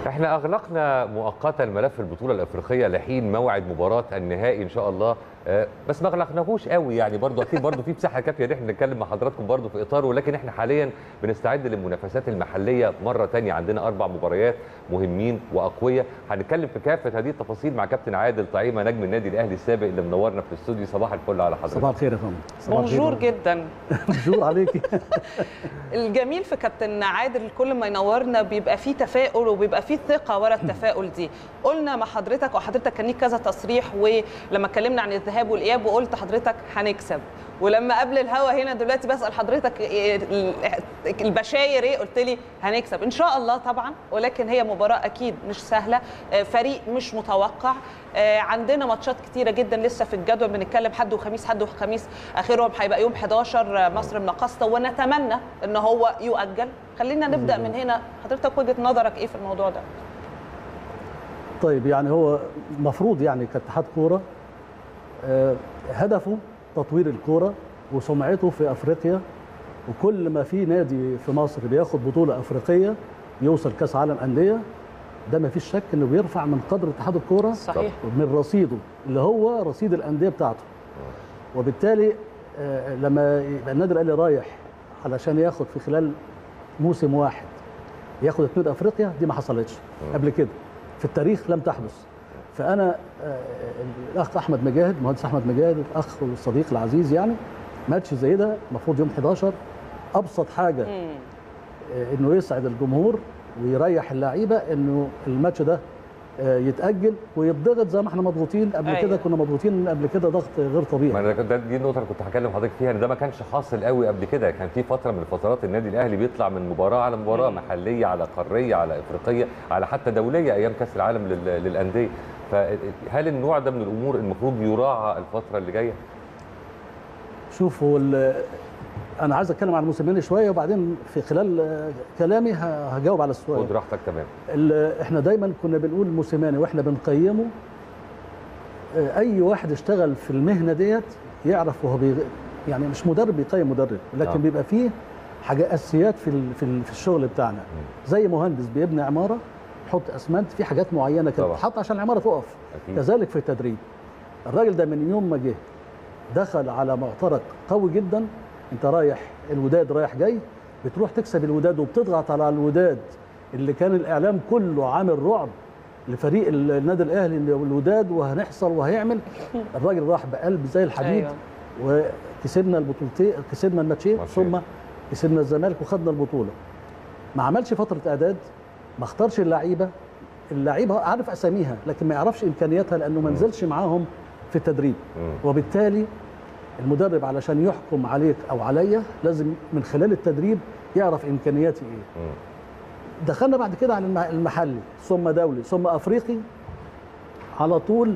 احنا اغلقنا مؤقتا ملف البطوله الافريقيه لحين موعد مباراه النهائي ان شاء الله آه، بس ما اغلقناهوش قوي يعني برضو اكيد برضو في مساحه كافيه ان احنا نتكلم مع حضراتكم برضو في اطاره لكن احنا حاليا بنستعد للمنافسات المحليه مره تانية عندنا اربع مباريات مهمين واقوياء هنتكلم في كافه هذه التفاصيل مع كابتن عادل طعيمه نجم النادي الاهلي السابق اللي منورنا في الاستوديو صباح الفل على حضرتك صباح الخير يا فندم صباح الخير. بونجور جدا بونجور عليكي الجميل في كابتن عادل كل ما ينورنا بيبقى فيه تفاؤل وبيبقى فيه ثقه ورا التفاؤل دي قلنا مع حضرتك وحضرتك كان ليك كذا تصريح ولما اتكلمنا عن الذهاب والاياب وقلت حضرتك هنكسب ولما قبل الهوا هنا دلوقتي بسال حضرتك إيه البشاير ايه قلت لي هنكسب ان شاء الله طبعا ولكن هي مباراه اكيد مش سهله آه، فريق مش متوقع آه، عندنا ماتشات كتيره جدا لسه في الجدول بنتكلم حد وخميس حد وخميس اخرهم هيبقى يوم 11 مصر من قسطه ونتمنى ان هو يؤجل خلينا نبدا من هنا حضرتك وجهه نظرك ايه في الموضوع ده طيب يعني هو المفروض يعني كاتحاد كوره آه، هدفه تطوير الكوره وسمعته في افريقيا وكل ما في نادي في مصر بياخد بطوله افريقيه يوصل كاس عالم انديه ده ما فيش شك انه بيرفع من قدر اتحاد الكوره صحيح من رصيده اللي هو رصيد الانديه بتاعته وبالتالي آه، لما يبقى النادي الاهلي رايح علشان ياخد في خلال موسم واحد ياخد اتنين افريقيا دي ما حصلتش قبل كده في التاريخ لم تحدث فانا آه، الاخ احمد مجاهد مهندس احمد مجاهد الاخ والصديق العزيز يعني ماتش زي ده المفروض يوم 11 ابسط حاجه مم. آه، انه يسعد الجمهور ويريح اللعيبه انه الماتش ده آه، يتاجل ويتضغط زي ما احنا مضغوطين قبل أيوة. كده كنا مضغوطين قبل كده ضغط غير ما طبيعي انا ده دي النقطه اللي كنت هكلم حضرتك فيها ان ده ما كانش حاصل قوي قبل كده كان في فتره من الفترات النادي الاهلي بيطلع من مباراه على مباراه مم. محليه على قاريه على افريقيه على حتى دوليه ايام كاس العالم لل- للانديه فهل النوع ده من الامور المفروض يراعى الفتره اللي جايه شوفوا ال- انا عايز اتكلم عن الموسيماني شويه وبعدين في خلال آه، كلامي ه- هجاوب على السؤال خد راحتك تمام ال- احنا دايما كنا بنقول موسيماني واحنا بنقيمه آه، اي واحد اشتغل في المهنه ديت يعرف وهو بي يعني مش مدرب بيقيم مدرب لكن آه. بيبقى فيه حاجه اساسيات في ال- في ال- في الشغل بتاعنا زي مهندس بيبني عماره يحط اسمنت في حاجات معينه كده طبعا. تتحط عشان العماره تقف اكيد كذلك في التدريب الراجل ده من يوم ما جه دخل على معترك قوي جدا انت رايح الوداد رايح جاي بتروح تكسب الوداد وبتضغط على الوداد اللي كان الاعلام كله عامل رعب لفريق ال- النادي الاهلي إن الوداد وهنحصل وهيعمل الراجل راح بقلب زي الحديد أيوة. وكسبنا البطولتين كسبنا الماتشين ماتشين. ثم كسبنا الزمالك وخدنا البطوله ما عملش فتره اعداد ما اختارش اللعيبه اللعيبه عارف اساميها لكن ما يعرفش امكانياتها لانه ما نزلش معاهم في التدريب مم. وبالتالي المدرب علشان يحكم عليك او عليا لازم من خلال التدريب يعرف امكانياتي ايه مم. دخلنا بعد كده على الم- المحلي ثم دولي ثم افريقي على طول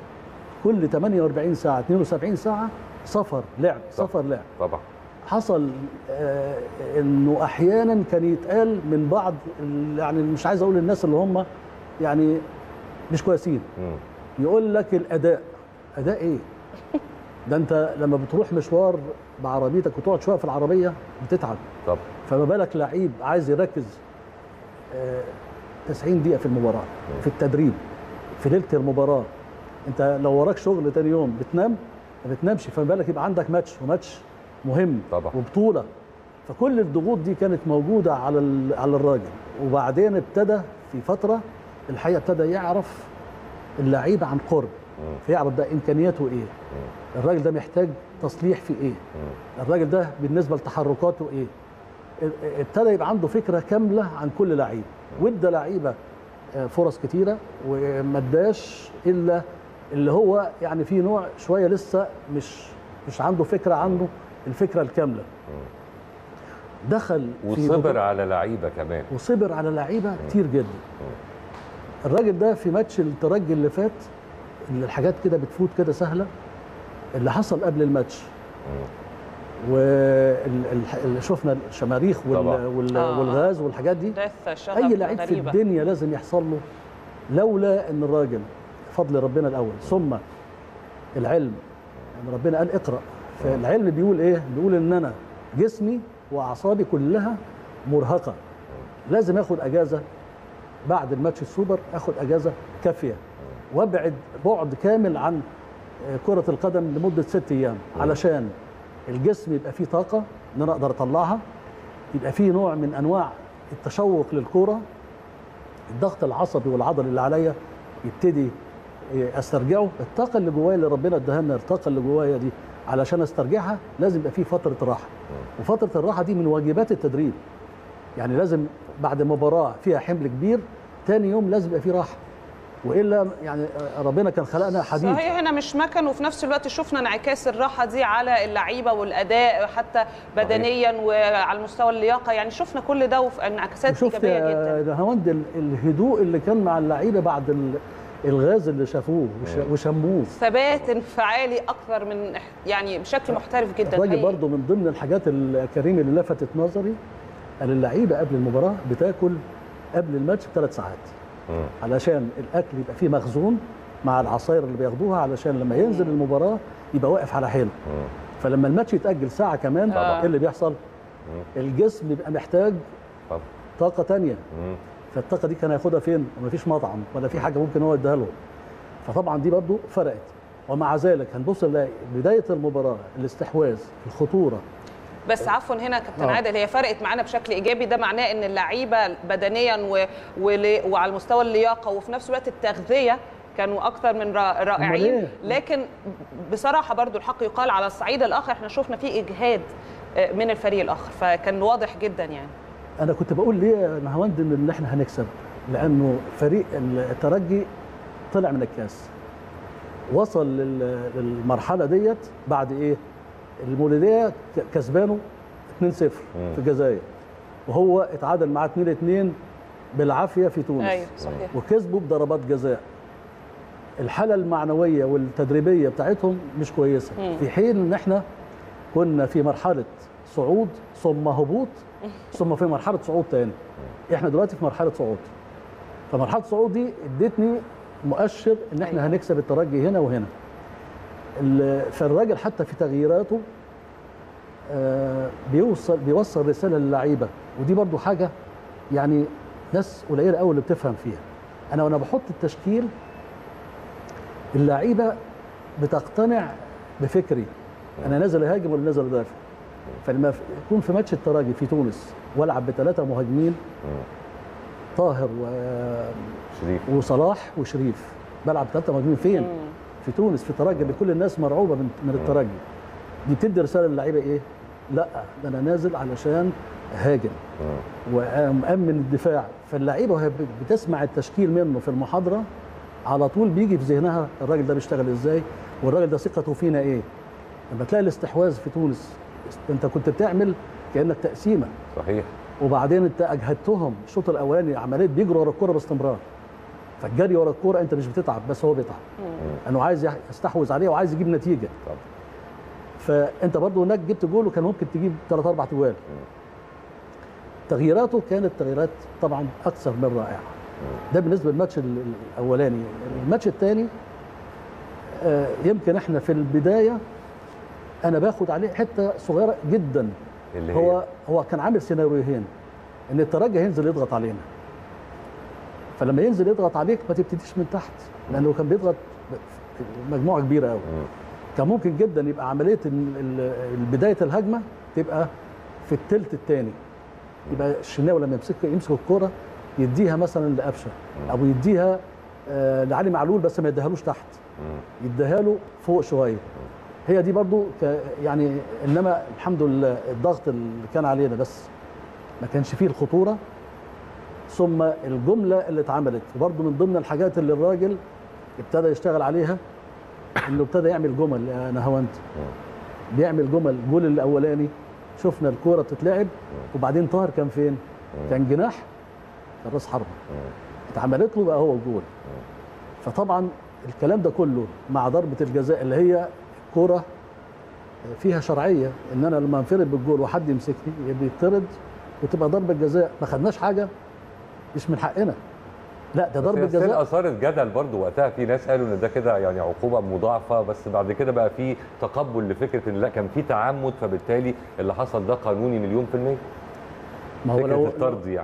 كل 48 ساعه 72 ساعه سفر لعب صح. سفر لعب طبعا حصل آه، انه احيانا كان يتقال من بعض ال- يعني مش عايز اقول الناس اللي هم يعني مش كويسين مم. يقول لك الاداء اداء ايه ده انت لما بتروح مشوار بعربيتك وتقعد شويه في العربيه بتتعب طب فما بالك لعيب عايز يركز آه، 90 دقيقه في المباراه في التدريب في ليله المباراه انت لو وراك شغل تاني يوم بتنام ما بتنامش فما بالك يبقى عندك ماتش وماتش مهم طبعا. وبطوله فكل الضغوط دي كانت موجوده على ال- على الراجل وبعدين ابتدى في فتره الحقيقه ابتدى يعرف اللعيبه عن قرب مم. فيعرف ده امكانياته ايه الراجل ده محتاج تصليح في ايه مم. الراجل ده بالنسبه لتحركاته ايه ا- ابتدى يبقى عنده فكره كامله عن كل لعيب وادى لعيبه آه، فرص كتيره وما اداش الا اللي هو يعني في نوع شويه لسه مش مش عنده فكره عنه الفكره الكامله دخل في وصبر بطولة- على لعيبه كمان وصبر على لعيبه كتير جدا الراجل ده في ماتش الترجي اللي فات اللي الحاجات كده بتفوت كده سهله اللي حصل قبل الماتش وشفنا الشماريخ وال... طبعا. وال... آه. والغاز والحاجات دي دث شغب اي لعيب في غريبة. الدنيا لازم يحصل له لولا ان الراجل فضل ربنا الاول ثم العلم يعني ربنا قال اقرا فالعلم بيقول ايه بيقول ان انا جسمي واعصابي كلها مرهقه لازم اخد اجازه بعد الماتش السوبر اخد اجازه كافيه وابعد بعد كامل عن آه، كره القدم لمده ست ايام علشان الجسم يبقى فيه طاقه ان انا اقدر اطلعها يبقى فيه نوع من انواع التشوق للكوره الضغط العصبي والعضلي اللي عليا يبتدي استرجعه الطاقه اللي جوايا اللي ربنا اداها لنا الطاقه اللي جوايا دي علشان استرجعها لازم يبقى في فتره راحه وفتره الراحه دي من واجبات التدريب يعني لازم بعد مباراه فيها حمل كبير تاني يوم لازم يبقى في راحه والا يعني ربنا كان خلقنا حديد صحيح هنا مش مكن وفي نفس الوقت شفنا انعكاس الراحه دي على اللعيبه والاداء حتى بدنيا وعلى مستوى اللياقه يعني شفنا كل ده وفي انعكاسات وشفت ايجابيه جدا يا هوند ال- الهدوء اللي كان مع اللعيبه بعد ال- الغاز اللي شافوه وش- وشموه ثبات انفعالي اكثر من يعني بشكل محترف جدا الراجل حقيقي. برضه من ضمن الحاجات الكريمه اللي لفتت نظري قال اللعيبه قبل المباراه بتاكل قبل الماتش بثلاث ساعات مم. علشان الاكل يبقى فيه مخزون مع العصاير اللي بياخدوها علشان لما ينزل المباراه يبقى واقف على حيله مم. فلما الماتش يتاجل ساعه كمان طبعاً. ايه اللي بيحصل الجسم بيبقى محتاج طب طاقه تانية مم. فالطاقه دي كان هياخدها فين ومفيش مطعم ولا في حاجه ممكن هو يديها له فطبعا دي برضو فرقت ومع ذلك هنبص نلاقي بدايه المباراه الاستحواذ الخطوره بس عفوا هنا كابتن آه. عادل هي فرقت معانا بشكل ايجابي ده معناه ان اللعيبه بدنيا و... ول- وعلى مستوى اللياقه وفي نفس الوقت التغذيه كانوا اكثر من را- رائعين إيه؟ لكن بصراحه برضو الحق يقال على الصعيد الاخر احنا شفنا فيه اجهاد آه، من الفريق الاخر فكان واضح جدا يعني انا كنت بقول ليه يا نهاوند ان احنا هنكسب لانه فريق الترجي طلع من الكاس وصل لل- للمرحله ديت بعد ايه المولوديه ك- كسبانه 2-0 في الجزائر وهو اتعادل معاه 2-2 بالعافيه في تونس ايوه صحيح وكسبوا بضربات جزاء الحاله المعنويه والتدريبيه بتاعتهم مش كويسه مم. في حين ان احنا كنا في مرحله صعود ثم هبوط ثم في مرحله صعود تاني احنا دلوقتي في مرحله صعود فمرحله الصعود دي ادتني مؤشر ان احنا أيوة. هنكسب الترجي هنا وهنا ال- فالراجل حتى في تغييراته آه، بيوصل بيوصل رساله للعيبه ودي برضو حاجه يعني ناس قليله قوي اللي بتفهم فيها انا وانا بحط التشكيل اللعيبه بتقتنع بفكري انا نازل اهاجم ولا نازل ادافع فلما ف- يكون في ماتش الترجي في تونس والعب بثلاثه مهاجمين طاهر و... شريف وصلاح وشريف بلعب ثلاثه مهاجمين فين؟ مم. في تونس في ترجي اللي كل الناس مرعوبه من من الترجي دي بتدي رساله للعيبه ايه؟ لا ده انا نازل علشان اهاجم مم. وامن الدفاع فاللعيبه وهي بتسمع التشكيل منه في المحاضره على طول بيجي في ذهنها الراجل ده بيشتغل ازاي والراجل ده ثقته فينا ايه لما تلاقي الاستحواذ في تونس انت كنت بتعمل كانك تقسيمه صحيح وبعدين انت اجهدتهم الشوط الاولاني عمليه بيجروا ورا الكوره باستمرار فالجري ورا الكوره انت مش بتتعب بس هو بيتعب انه عايز يح- يستحوذ عليها وعايز يجيب نتيجه طب فانت برضو هناك جبت جول وكان ممكن تجيب ثلاث اربع جوال تغييراته كانت تغييرات طبعا اكثر من رائعه ده بالنسبه للماتش ال- الاولاني الماتش الثاني يمكن احنا في البدايه انا باخد عليه حته صغيره جدا اللي هو هي هو كان عامل سيناريوهين ان الترجي هينزل يضغط علينا فلما ينزل يضغط عليك ما تبتديش من تحت لانه كان بيضغط في مجموعه كبيره قوي مم. كان ممكن جدا يبقى عمليه ال- ال- بدايه الهجمه تبقى في الثلث الثاني يبقى الشناوي لما يمسك يمسك الكوره يديها مثلا لقفشه او يديها آه، لعلي معلول بس ما يديهالوش تحت مم. يديها له فوق شويه هي دي برضو ك يعني انما الحمد لله الضغط اللي كان علينا بس ما كانش فيه الخطوره ثم الجمله اللي اتعملت وبرضو من ضمن الحاجات اللي الراجل ابتدى يشتغل عليها انه ابتدى يعمل جمل يا نهاوند بيعمل جمل الجول الاولاني شفنا الكوره بتتلعب وبعدين طاهر كان فين؟ كان جناح كان راس حربه اتعملت له بقى هو الجول فطبعا الكلام ده كله مع ضربه الجزاء اللي هي كوره فيها شرعيه ان انا لما انفرد بالجول وحد يمسكني بيطرد وتبقى ضربه جزاء ما خدناش حاجه مش من حقنا لا ده ضربه بس هي جزاء اثارت جدل برضو وقتها في ناس قالوا ان ده كده يعني عقوبه مضاعفه بس بعد كده بقى في تقبل لفكره ان لا كان في تعمد فبالتالي اللي حصل ده قانوني مليون في الميه ما هو فكره لو الطرد يعني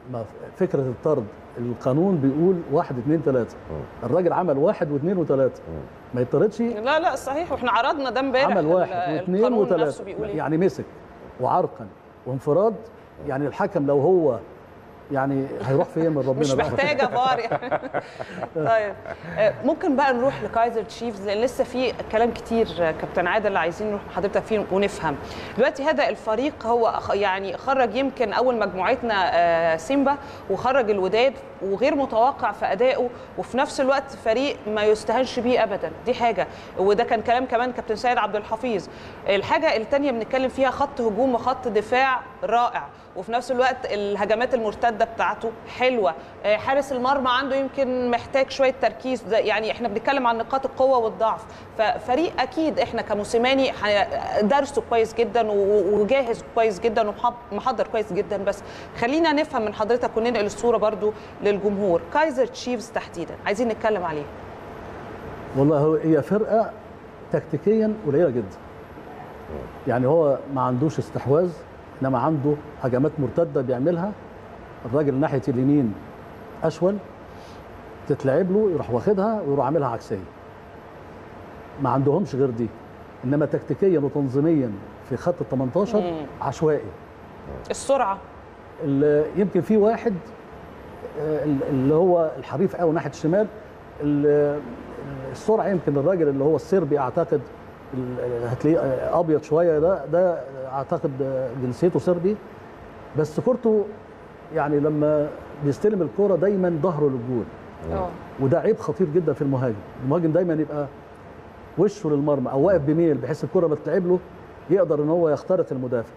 ما فكره الطرد القانون بيقول واحد اثنين ثلاثه الراجل عمل واحد واثنين وثلاثه ما يطردش لا لا صحيح واحنا عرضنا ده امبارح عمل ال- واحد واثنين القانون نفسه وثلاثه بيقول ايه يعني مسك وعرقا وانفراد يعني الحكم لو هو يعني هيروح فين من ربنا مش بقى. محتاجه فار يعني. طيب آه، ممكن بقى نروح لكايزر تشيفز لان لسه في كلام كتير آه، كابتن عادل عايزين نروح مع حضرتك فيه ونفهم دلوقتي هذا الفريق هو خ- يعني خرج يمكن اول مجموعتنا آه، سيمبا وخرج الوداد وغير متوقع في ادائه وفي نفس الوقت فريق ما يستهانش بيه ابدا دي حاجه وده كان كلام كمان كابتن سيد عبد الحفيظ الحاجه الثانيه بنتكلم فيها خط هجوم وخط دفاع رائع وفي نفس الوقت الهجمات المرتده بتاعته حلوه آه، حارس المرمى عنده يمكن محتاج شويه تركيز ده يعني احنا بنتكلم عن نقاط القوه والضعف ففريق اكيد احنا كموسيماني ح- درسه كويس جدا و- وجاهز كويس جدا ومحضر كويس جدا بس خلينا نفهم من حضرتك وننقل الصوره برضو للجمهور كايزر تشيفز تحديدا عايزين نتكلم عليه والله هو هي فرقه تكتيكيا قليله جدا يعني هو ما عندوش استحواذ انما عنده هجمات مرتده بيعملها الراجل ناحيه اليمين اشول تتلعب له يروح واخدها ويروح عاملها عكسيه ما عندهمش غير دي انما تكتيكيا وتنظيميا في خط ال 18 مم. عشوائي السرعه ال- يمكن في واحد آه، ال- اللي هو الحريف قوي ناحيه الشمال ال- السرعه يمكن الراجل اللي هو السربي اعتقد ال- هتلاقيه آه، ابيض شويه ده ده اعتقد آه، جنسيته صربي بس كورته يعني لما بيستلم الكوره دايما ظهره للجول اه وده عيب خطير جدا في المهاجم المهاجم دايما يبقى وشه للمرمى او واقف بميل بحيث الكره ما تتلعب له يقدر ان هو يخترق المدافع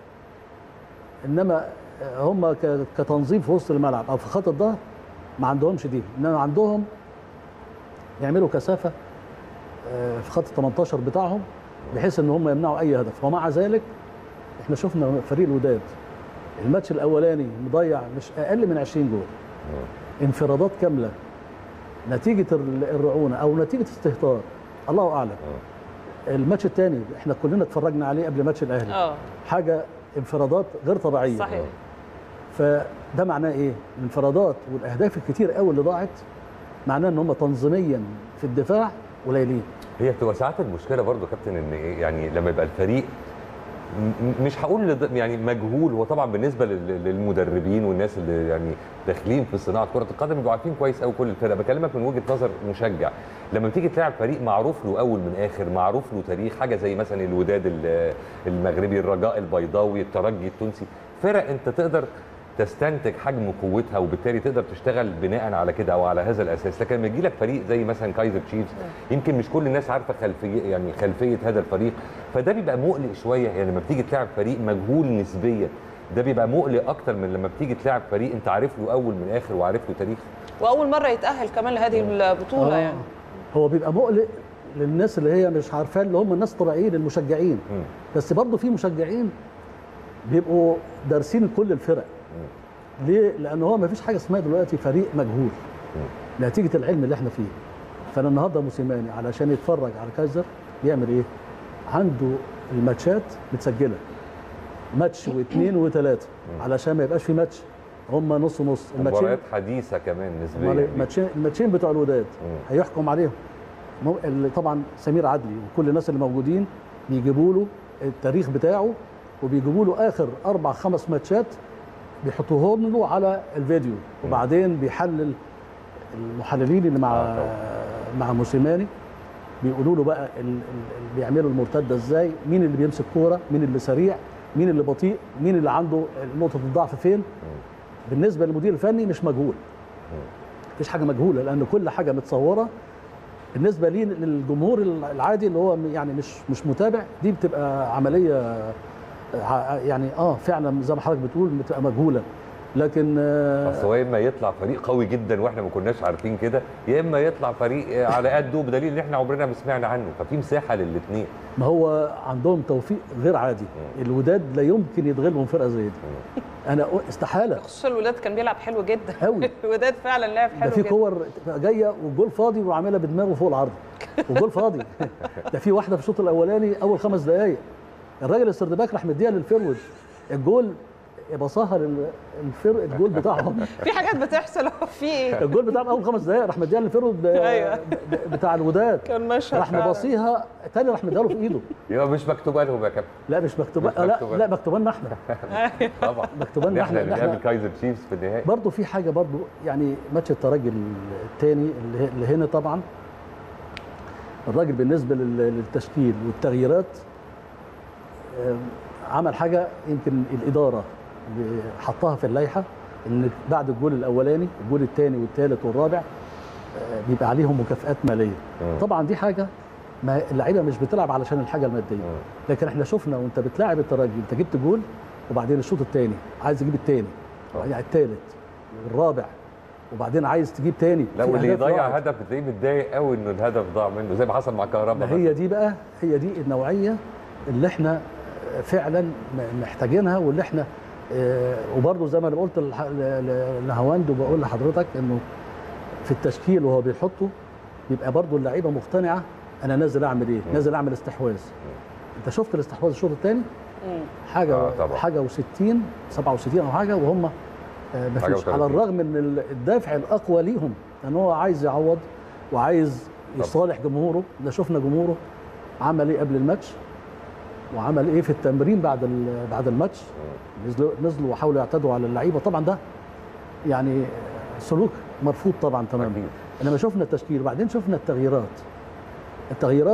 انما هم ك- كتنظيم في وسط الملعب او في خط الظهر ما عندهمش دي انما عندهم يعملوا كثافه آه، في خط ال 18 بتاعهم بحيث ان هم يمنعوا اي هدف ومع ذلك احنا شفنا فريق الوداد الماتش الاولاني مضيع مش اقل من 20 جول انفرادات كامله نتيجه ال- الرعونه او نتيجه استهتار الله اعلم الماتش الثاني احنا كلنا اتفرجنا عليه قبل ماتش الاهلي اه حاجه انفرادات غير طبيعيه صحيح فده معناه ايه الانفرادات والاهداف الكتير قوي اللي ضاعت معناه ان هم تنظيميا في الدفاع قليلين هي بتبقى ساعات المشكله برضو يا كابتن ان إيه يعني لما يبقى الفريق م- م- مش هقول لد- يعني مجهول هو طبعا بالنسبه لل- للمدربين والناس اللي يعني داخلين في صناعه كره القدم بيبقوا عارفين كويس قوي كل الفرق بكلمك من وجهه نظر مشجع لما بتيجي تلعب فريق معروف له اول من اخر معروف له تاريخ حاجه زي مثلا الوداد ال- المغربي الرجاء البيضاوي الترجي التونسي فرق انت تقدر تستنتج حجم قوتها وبالتالي تقدر تشتغل بناء على كده او على هذا الاساس لكن لما يجي لك فريق زي مثلا كايزر تشيفز يمكن مش كل الناس عارفه خلفيه يعني خلفيه هذا الفريق فده بيبقى مقلق شويه يعني لما بتيجي تلعب فريق مجهول نسبيا ده بيبقى مقلق اكتر من لما بتيجي تلعب فريق انت عارف له اول من اخر وعارف له تاريخ واول مره يتاهل كمان لهذه البطوله يعني هو بيبقى مقلق للناس اللي هي مش عارفاه اللي هم الناس الطبيعيين المشجعين مم. بس برضه في مشجعين بيبقوا دارسين كل الفرق ليه؟ لان هو ما فيش حاجه اسمها دلوقتي فريق مجهول نتيجه العلم اللي احنا فيه فانا النهارده موسيماني علشان يتفرج على كايزر بيعمل ايه؟ عنده الماتشات متسجله ماتش واثنين وثلاثه علشان ما يبقاش في ماتش هم نص نص مباريات حديثه كمان أمال نسبيا الماتشين الماتشين بتوع الوداد مم. هيحكم عليهم مو- اللي طبعا سمير عدلي وكل الناس اللي موجودين بيجيبوا له التاريخ بتاعه وبيجيبوا له اخر اربع خمس ماتشات بيحطوهم له على الفيديو وبعدين بيحلل المحللين اللي مع آه مع موسيماني بيقولوا له بقى ال- ال- اللي بيعملوا المرتده ازاي مين اللي بيمسك كوره مين اللي سريع مين اللي بطيء مين اللي عنده نقطه الضعف فين بالنسبه للمدير الفني مش مجهول مفيش حاجه مجهوله لان كل حاجه متصوره بالنسبه لي للجمهور العادي اللي هو يعني مش مش متابع دي بتبقى عمليه ع- يعني اه فعلا زي ما حضرتك بتقول بتبقى مجهوله لكن آه، اصل هو يا اما يطلع فريق قوي جدا واحنا ما كناش عارفين كده يا اما يطلع فريق على قده بدليل ان احنا عمرنا ما سمعنا عنه ففي مساحه للاثنين ما هو عندهم توفيق غير عادي الوداد لا يمكن يتغلبهم فرقه زي دي انا أقول استحاله خصوصا الوداد كان بيلعب حلو جدا أوي. الوداد فعلا لعب ده حلو في جدا كور تبقى جايه والجول فاضي وعاملها بدماغه فوق العرض والجول فاضي ده في واحده في الشوط الاولاني اول خمس دقائق الراجل السردباك راح مديها للفيرود الجول باصاها للفرق الجول بتاعهم في حاجات بتحصل هو في ايه الجول بتاعهم اول خمس دقائق راح مديها للفرق ب- أيوة. ب- بتاع الوداد كان مشهد راح فعلا. مباصيها تاني راح مديها له في ايده يبقى مش مكتوبه لهم يا كابتن لا مش مكتوبه مش لا مكتوبة. لا مكتوبه لنا احنا طبعا مكتوبه ان لنا احنا احنا اللي إن نقابل احنا كايزر تشيفز في النهائي برضه في حاجه برضه يعني ماتش الترجي الثاني اللي اللي هنا طبعا الراجل بالنسبه لل- للتشكيل والتغييرات آم، عمل حاجه يمكن الاداره اللي حطها في اللائحه ان بعد الجول الاولاني الجول الثاني والثالث والرابع آه، بيبقى عليهم مكافآت ماليه مم. طبعا دي حاجه ما اللعيبه مش بتلعب علشان الحاجه الماديه مم. لكن احنا شفنا وانت بتلاعب الترجي انت جبت جول وبعدين الشوط الثاني عايز تجيب الثاني وبعدين الثالث والرابع وبعدين عايز تجيب تاني لا في واللي أهداف يضيع ضاعت. هدف بتلاقيه متضايق قوي انه الهدف ضاع منه زي ما حصل مع كهربا ما هي دي بقى هي دي النوعيه اللي احنا فعلا م- محتاجينها واللي احنا آه، وبرضه زي ما انا قلت لح- ل- ل- لهواند وبقول لحضرتك انه في التشكيل وهو بيحطه يبقى برضه اللعيبه مقتنعه انا نازل اعمل ايه؟ نازل اعمل استحواذ. انت شفت الاستحواذ الشوط الثاني؟ مم. حاجه آه، طبعا. حاجه و60 67 او حاجه وهم آه، ما حاجة فيش و30. على الرغم من ال- الدافع الاقوى ليهم ان هو عايز يعوض وعايز يصالح جمهوره ده شفنا جمهوره عمل ايه قبل الماتش وعمل ايه في التمرين بعد ال- بعد الماتش نزلوا نزلوا وحاولوا يعتدوا على اللعيبه طبعا ده يعني سلوك مرفوض طبعا تماما أكيد. انما شفنا التشكيل وبعدين شفنا التغييرات التغييرات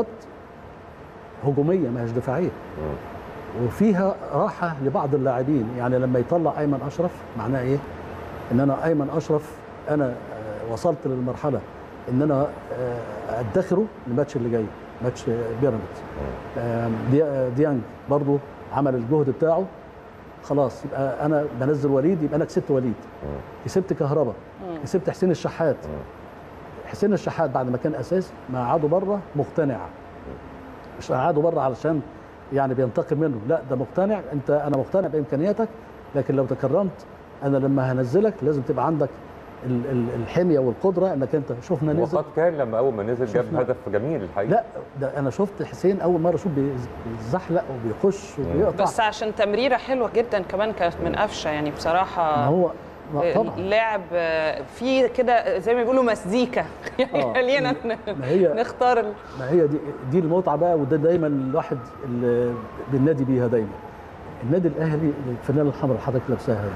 هجوميه ما هيش دفاعيه مم. وفيها راحه لبعض اللاعبين يعني لما يطلع ايمن اشرف معناه ايه ان انا ايمن اشرف انا آه، وصلت للمرحله ان انا آه، ادخره للماتش اللي جاي ماتش آه، بيراميدز آم، دي- آه، ديانج برضو عمل الجهد بتاعه خلاص يبقى انا بنزل وليد يبقى انا كسبت وليد مم. كسبت كهربا كسبت حسين الشحات حسين الشحات بعد ما كان اساسي ما قعده بره مقتنع مش قعده بره علشان يعني بينتقم منه لا ده مقتنع انت انا مقتنع بامكانياتك لكن لو تكرمت انا لما هنزلك لازم تبقى عندك ال- ال- الحميه والقدره انك انت شفنا نزل وقد كان لما اول ما نزل جاب شفنا. هدف جميل الحقيقه لا ده انا شفت حسين اول مره اشوف بيز- بيزحلق وبيخش وبيقطع بس عشان تمريره حلوه جدا كمان كانت من قفشه يعني ما بصراحه هو ما طبعا لاعب في كده زي ما بيقولوا مزيكا يعني آه. خلينا ما هي نختار ال- ما هي دي دي المتعه بقى وده دايما الواحد اللي بننادي بيها دايما النادي الاهلي الفنانه الحمراء اللي حضرتك لابساها يعني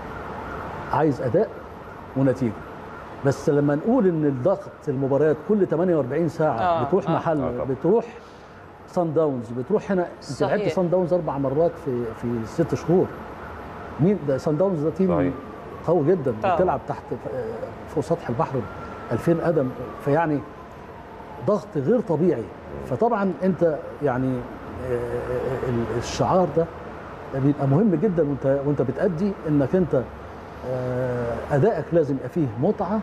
عايز اداء ونتيجه بس لما نقول ان الضغط المباريات كل 48 ساعه آه، بتروح آه. محل آه، طبعا. بتروح سان داونز بتروح هنا انت صحيح. لعبت سان داونز اربع مرات في في ست شهور مين ده سان داونز ده تيم صحيح. قوي جدا طبعا. بتلعب تحت فوق سطح البحر 2000 قدم فيعني ضغط غير طبيعي فطبعا انت يعني آه، ال- الشعار ده بيبقى مهم جدا وانت وانت بتأدي انك انت آه، ادائك لازم يبقى فيه متعه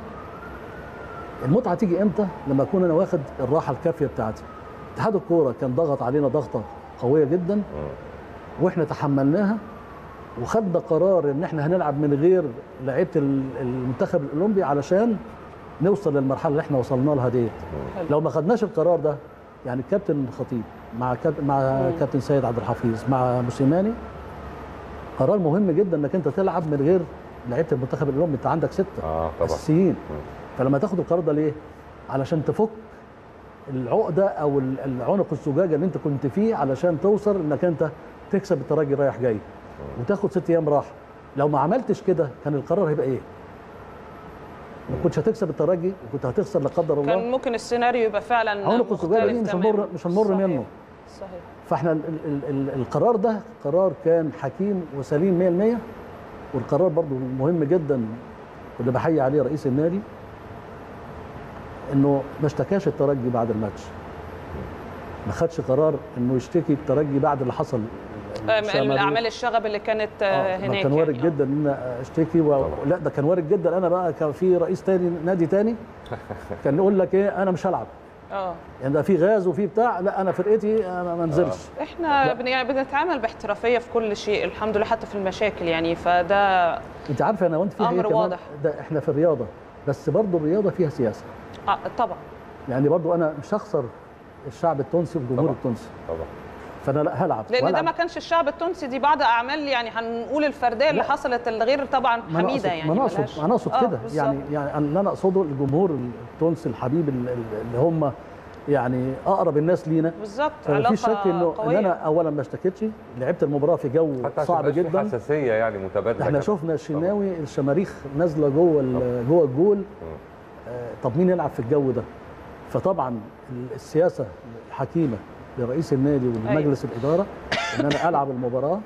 المتعه تيجي امتى لما اكون انا واخد الراحه الكافيه بتاعتي اتحاد الكوره كان ضغط علينا ضغطه قويه جدا واحنا تحملناها وخدنا قرار ان احنا هنلعب من غير لعيبه ال- المنتخب الاولمبي علشان نوصل للمرحله اللي احنا وصلنا لها ديت حلو. لو ما خدناش القرار ده يعني الكابتن الخطيب مع كابتن مع مم. كابتن سيد عبد الحفيظ مع موسيماني قرار مهم جدا انك انت تلعب من غير لعيبه المنتخب الاولمبي انت عندك سته اه طبعا اساسيين فلما تاخد القرار ده ليه؟ علشان تفك العقده او ال- العنق الزجاجه اللي انت كنت فيه علشان توصل انك انت تكسب الترجي رايح جاي وتاخد ست ايام راحه لو ما عملتش كده كان القرار هيبقى ايه؟ ما كنتش هتكسب الترجي وكنت هتخسر لا قدر الله كان ممكن السيناريو يبقى فعلا عنق الزجاجة دي مختلف مش هنمر- تماماً. مش هنمر صحيح. منه. صحيح فاحنا ال ال ال القرار ده قرار كان حكيم وسليم 100% والقرار برضو مهم جدا واللي بحيي عليه رئيس النادي انه ما اشتكاش الترجي بعد الماتش ما خدش قرار انه يشتكي الترجي بعد اللي حصل الشمالي. الاعمال الشغب اللي كانت آه، آه، ما هناك كان وارد يعني. جدا ان أنا اشتكي و... طبعا. لا ده كان وارد جدا انا بقى كان في رئيس تاني نادي تاني كان يقول لك ايه انا مش هلعب اه يعني ده في غاز وفي بتاع لا انا فرقتي أنا ما انزلش احنا بن- يعني بنتعامل باحترافيه في كل شيء الحمد لله حتى في المشاكل يعني فده انت عارفه انا وانت فيها أمر ايه كمان واضح. ده احنا في الرياضه بس برضه الرياضه فيها سياسه آه طبعا يعني برضه انا مش هخسر الشعب التونسي والجمهور طبعا. التونسي طبعا فانا لا هلعب لان ده وألعب. ما كانش الشعب التونسي دي بعض اعمال يعني هنقول الفرديه اللي لا. حصلت الغير طبعا ما أنا حميده أقصد- يعني ما انا ملهاش- اقصد انا اقصد آه، كده بالظبط. يعني يعني اللي انا اقصده الجمهور التونسي الحبيب ال- ال- اللي هم يعني اقرب الناس لينا بالظبط فما علاقه فيش شك انه ان قويه انا اولا ما اشتكيتش لعبت المباراه في جو حتى عشان صعب ميبقاش في جدا حساسيه يعني متبادله احنا كده. شفنا الشناوي الشماريخ نازله جوه ال- جوه الجول آه، طب مين يلعب في الجو ده فطبعا ال- السياسه الحكيمه لرئيس النادي ولمجلس الاداره ان انا العب المباراه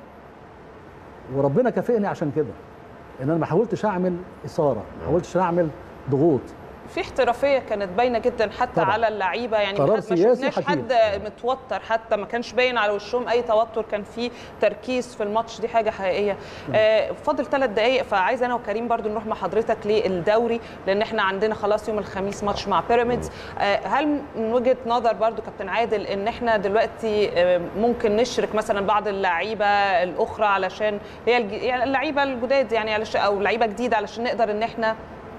وربنا كافئني عشان كده ان انا ما حاولتش اعمل اثاره ما حاولتش اعمل ضغوط في احترافيه كانت باينه جدا حتى طبعا. على اللعيبه يعني قرار ما سياسي شفناش حكيم. حد متوتر حتى ما كانش باين على وشهم اي توتر كان في تركيز في الماتش دي حاجه حقيقيه آه فاضل ثلاث دقائق فعايز انا وكريم برضو نروح مع حضرتك للدوري لان احنا عندنا خلاص يوم الخميس ماتش مع بيراميدز آه هل من وجهه نظر برضو كابتن عادل ان احنا دلوقتي آه ممكن نشرك مثلا بعض اللعيبه الاخرى علشان هي الج- يعني اللعيبه الجداد يعني علشان او لعيبه جديده علشان نقدر ان احنا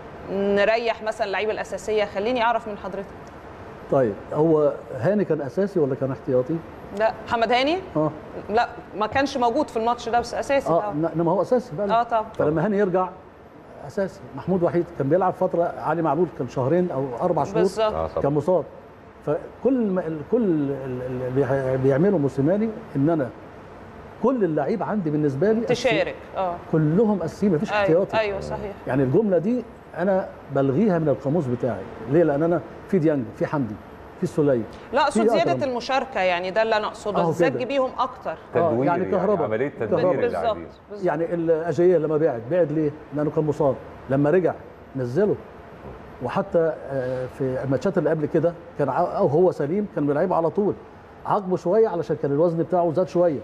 نريح مثلا اللعيبه الاساسيه خليني اعرف من حضرتك طيب هو هاني كان اساسي ولا كان احتياطي؟ لا محمد هاني اه لا ما كانش موجود في الماتش ده بس اساسي اه طبعا ن- انما هو اساسي بقى اه طبعا فلما هاني يرجع اساسي محمود وحيد كان بيلعب فتره علي معلول كان شهرين او اربع شهور بالظبط آه، طبعا. كان مصاب فكل ما كل ال- اللي بيع- بيعمله موسيماني ان انا كل اللعيب عندي بالنسبه لي أساسي. تشارك اه كلهم اساسيين مفيش ايوه احتياطي ايوه صحيح يعني الجمله دي انا بلغيها من القاموس بتاعي ليه لان انا في ديانج في حمدي في سوليه لا اقصد في زياده أكرم. المشاركه يعني ده اللي انا اقصده أهو الزج كده. بيهم اكتر تدوير يعني كهربا. عمليه كهربا. تدوير بالظبط اللاعبين بالظبط. يعني الاجاييه لما بعد بعد ليه؟ لانه كان مصاب لما رجع نزله وحتى آه، في الماتشات اللي قبل كده كان ع- او هو سليم كان بيلعبه على طول عاقبه شويه علشان كان الوزن بتاعه زاد شويه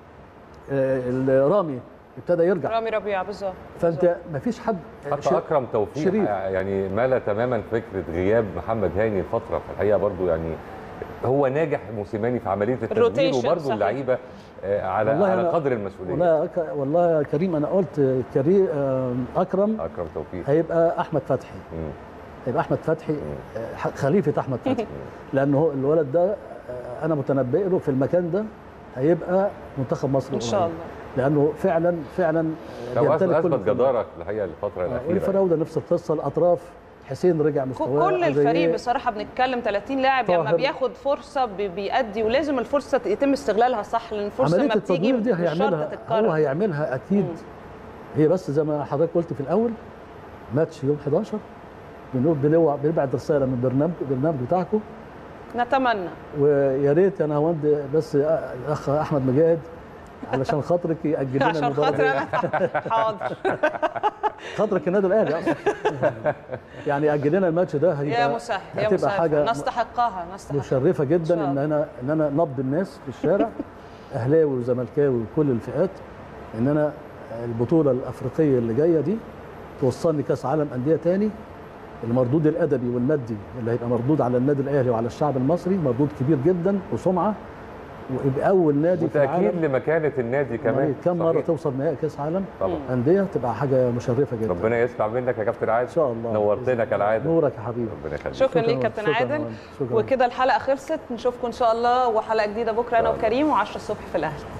آه، الرامي ابتدى يرجع رامي ربيعه بالظبط فانت ما فيش حد آه، حتى شر- اكرم توفيق شريف. يعني مال تماما فكره غياب محمد هاني فتره في الحقيقه برضو يعني هو ناجح موسيماني في عمليه التدوير الروتيشن، وبرضو صحيح. اللعيبه آه، على والله على أنا- قدر المسؤوليه والله يا أك- والله يا كريم انا قلت كريم اكرم اكرم توفيق هيبقى احمد فتحي مم. هيبقى احمد فتحي آه، ح- خليفه احمد فتحي لانه هو الولد ده آه، انا متنبئ له في المكان ده هيبقى منتخب مصر ان شاء قريب. الله لانه فعلا فعلا آه، لو بيمتلك اثبت الفنون. جدارة في الحقيقه الفتره آه، الاخيره والفراوده نفس القصه الاطراف حسين رجع ك- مستواه كل أجاييه. الفريق بصراحه بنتكلم 30 لاعب لما طاهر. بياخد فرصه بي- بيأدي ولازم الفرصه يتم استغلالها صح لان الفرصه عمليه ما بتيجي التدوير دي مش شرط هيعملها هو تتكرر هيعملها اكيد هي بس زي ما حضرتك قلت في الاول ماتش يوم 11 بنقول بنوع بنبعت رساله من برنامج البرنامج بتاعكم نتمنى ويا ريت انا هوند بس الاخ احمد مجاهد علشان خاطرك ياجل لنا عشان المباراه خاطر دي. انا حاضر خاطرك النادي الاهلي اصلا يعني ياجل لنا الماتش ده يا هيبقى مسهل يا هتبقى مسهل حاجه نستحقها نستحقها مشرفه إن جدا شاء ان الله. انا ان انا نبض الناس في الشارع اهلاوي وزملكاوي وكل الفئات ان انا البطوله الافريقيه اللي جايه دي توصلني كاس عالم انديه تاني المردود الادبي والمادي اللي هيبقى مردود على النادي الاهلي وعلى الشعب المصري مردود كبير جدا وسمعه ويبقى اول نادي في وتاكيد العالم مكانه النادي كمان يعني كم مره صحيح. توصل نهائي كاس عالم طبعا انديه تبقى حاجه مشرفه جدا ربنا يسمع منك يا كابتن عادل ان شاء الله نورتنا كالعاده نورك يا حبيبي ربنا يخليك شكرا ليك شكراً- كابتن شكراً عادل شكراً. وكده الحلقه خلصت نشوفكم ان شاء الله وحلقه جديده بكره انا شاء الله. وكريم و10 الصبح في الاهلي